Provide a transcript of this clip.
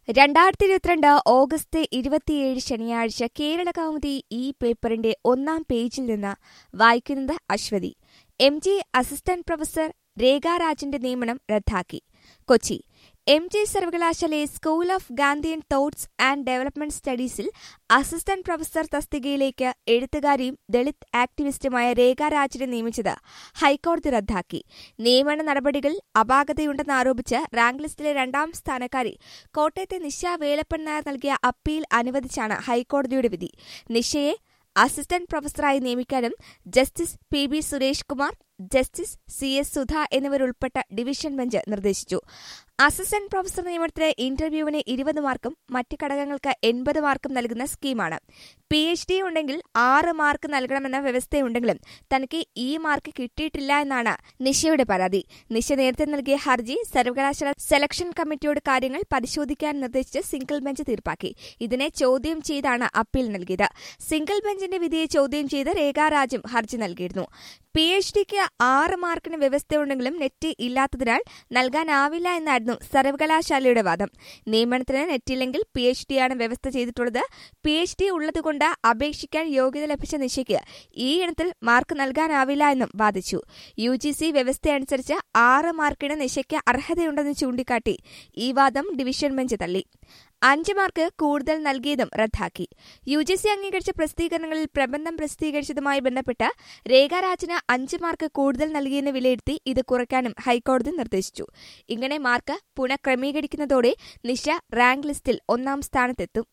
രണ്ടായിരത്തി ഇരുപത്തിരണ്ട് ഓഗസ്റ്റ് ഇരുപത്തിയേഴ് ശനിയാഴ്ച കേരള കൗമുദി ഈ പേപ്പറിന്റെ ഒന്നാം പേജിൽ നിന്ന് വായിക്കുന്നത് Aswathi M G assistant professor രേഖാരാജിന്റെ നിയമനം റദ്ദാക്കി കൊച്ചി എം ജി സർവകലാശാലയെ school of Gandhian thoughts and development സ്റ്റഡീസിൽ അസിസ്റ്റന്റ് പ്രൊഫസർ തസ്തികയിലേക്ക് എഴുത്തുകാരിയും ദളിത് ആക്ടിവിസ്റ്റുമായ രേഖാരാജിനെ നിയമിച്ചത് ഹൈക്കോടതി റദ്ദാക്കി നിയമന നടപടികൾ അപാകതയുണ്ടെന്നാരോപിച്ച് റാങ്ക് ലിസ്റ്റിലെ രണ്ടാം സ്ഥാനക്കാരി കോട്ടയത്തെ നിശ വേലപ്പൻ നായർ നൽകിയ അപ്പീൽ അനുവദിച്ചാണ് ഹൈക്കോടതിയുടെ വിധി നിശയെ അസിസ്റ്റന്റ് പ്രൊഫസറായി നിയമിക്കാനും justice P B Suresh Kumar justice C S Sudha എന്നിവരുൾപ്പെട്ട ഡിവിഷൻ ബെഞ്ച് നിർദ്ദേശിച്ചു അസിസ്റ്റന്റ് പ്രൊഫസർ നിയമനത്തിന് ഇന്റർവ്യൂവിന് ഇരുപത് മാർക്കും മറ്റ് ഘടകങ്ങൾക്ക് എൺപത് മാർക്കും നൽകുന്ന സ്കീമാണ് പി എച്ച് ഡി ഉണ്ടെങ്കിൽ ആറ് മാർക്ക് നൽകണമെന്ന വ്യവസ്ഥയുണ്ടെങ്കിലും തനിക്ക് ഈ മാർക്ക് കിട്ടിയിട്ടില്ല എന്നാണ് നിഷയുടെ പരാതി നിഷ നേരത്തെ നൽകിയ ഹർജി സർവകലാശാല സെലക്ഷൻ കമ്മിറ്റിയോട് കാര്യങ്ങൾ പരിശോധിക്കാൻ നിർദ്ദേശിച്ച് സിംഗിൾ ബെഞ്ച് തീർപ്പാക്കി ഇതിനെ ചോദ്യം ചെയ്താണ് അപ്പീൽ നൽകിയത് സിംഗിൾ ബെഞ്ചിന്റെ വിധിയെ ചോദ്യം ചെയ്ത് രേഖാരാജും ഹർജി നൽകിയിരുന്നു പി എച്ച് ഡിക്ക് ആറ് മാർക്കിന് വ്യവസ്ഥയുണ്ടെങ്കിലും നെറ്റ് ഇല്ലാത്തതിനാൽ നൽകാനാവില്ല എന്നായിരുന്നു സർവകലാശാലയുടെ വാദം നിയമനത്തിന് നെറ്റില്ലെങ്കിൽ പി എച്ച് ഡിയാണ് വ്യവസ്ഥ ചെയ്തിട്ടുള്ളത് പി എച്ച് ഡി ഉള്ളതുകൊണ്ട് അപേക്ഷിക്കാൻ യോഗ്യത ലഭിച്ച നിശയ്ക്ക് ഈ ഇനത്തിൽ മാർക്ക് നൽകാനാവില്ല എന്നും വാദിച്ചു യു ജി സി വ്യവസ്ഥയനുസരിച്ച് ആറ് മാർക്കിന് നിശയ്ക്ക് അർഹതയുണ്ടെന്ന് ചൂണ്ടിക്കാട്ടി ഈ വാദം ഡിവിഷൻ ബെഞ്ച് തള്ളി അഞ്ച് മാർക്ക് കൂടുതൽ നൽകിയതും റദ്ദാക്കി യു ജി സി അംഗീകരിച്ച പ്രസിദ്ധീകരണങ്ങളിൽ പ്രബന്ധം പ്രസിദ്ധീകരിച്ചതുമായി ബന്ധപ്പെട്ട് രേഖാരാജിന് അഞ്ച് മാർക്ക് കൂടുതൽ നൽകിയെന്ന് വിലയിരുത്തി ഇത് കുറയ്ക്കാനും ഹൈക്കോടതി നിർദ്ദേശിച്ചു ഇങ്ങനെ മാർക്ക് പുനഃക്രമീകരിക്കുന്നതോടെ നിശ റാങ്ക് ലിസ്റ്റിൽ ഒന്നാം സ്ഥാനത്തെത്തും